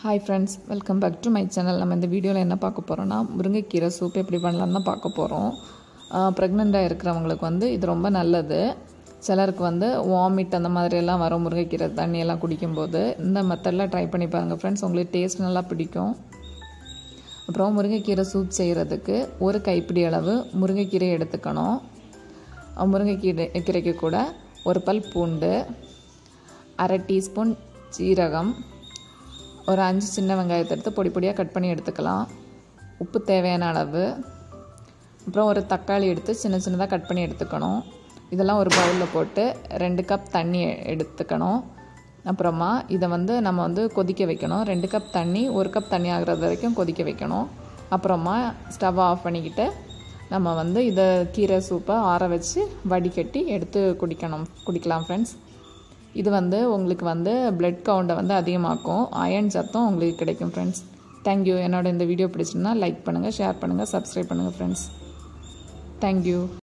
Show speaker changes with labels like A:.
A: hi friends welcome back to my channel நம்ம இந்த வீடியோவில் என்ன பார்க்க போகிறோம்னா முருங்கைக்கீரை சூப் எப்படி பண்ணலான்னு தான் பார்க்க போகிறோம் ப்ரெக்னெண்ட்டாக இருக்கிறவங்களுக்கு வந்து இது ரொம்ப நல்லது சிலருக்கு வந்து வாமிட் அந்த மாதிரியெல்லாம் வரும் முருங்கைக்கீரை தண்ணியெல்லாம் குடிக்கும்போது இந்த மெத்தடில் ட்ரை பண்ணி பாருங்கள் ஃப்ரெண்ட்ஸ் உங்களுக்கு டேஸ்ட் நல்லா பிடிக்கும் அப்புறம் முருங்கைக்கீரை சூப் செய்கிறதுக்கு ஒரு கைப்பிடி அளவு முருங்கைக்கீரை எடுத்துக்கணும் முருங்கைக்கீரை கீரைக்கு கூட ஒரு பல் பூண்டு அரை டீஸ்பூன் சீரகம் ஒரு அஞ்சு சின்ன வெங்காயத்தை எடுத்து பொடி பொடியாக கட் பண்ணி எடுத்துக்கலாம் உப்பு தேவையான அளவு அப்புறம் ஒரு தக்காளி எடுத்து சின்ன சின்னதாக கட் பண்ணி எடுத்துக்கணும் இதெல்லாம் ஒரு பவுலில் போட்டு ரெண்டு கப் தண்ணி எடுத்துக்கணும் அப்புறமா இதை வந்து நம்ம வந்து கொதிக்க வைக்கணும் ரெண்டு கப் தண்ணி ஒரு கப் தண்ணி ஆகிறது வரைக்கும் கொதிக்க வைக்கணும் அப்புறமா ஸ்டவ் ஆஃப் பண்ணிக்கிட்டு நம்ம வந்து இதை கீரை சூப்பை ஆற வச்சு வடிகட்டி எடுத்து குடிக்கணும் குடிக்கலாம் ஃப்ரெண்ட்ஸ் இது வந்து உங்களுக்கு வந்து பிளட் கவுண்டை வந்து அதிகமாக்கும் அயன் சத்தம் உங்களுக்கு கிடைக்கும் ஃப்ரெண்ட்ஸ் தேங்க்யூ என்னோட இந்த வீடியோ பிடிச்சிருந்தா லைக் பண்ணுங்கள் ஷேர் பண்ணுங்கள் சப்ஸ்கிரைப் பண்ணுங்கள் ஃப்ரெண்ட்ஸ் தேங்க்யூ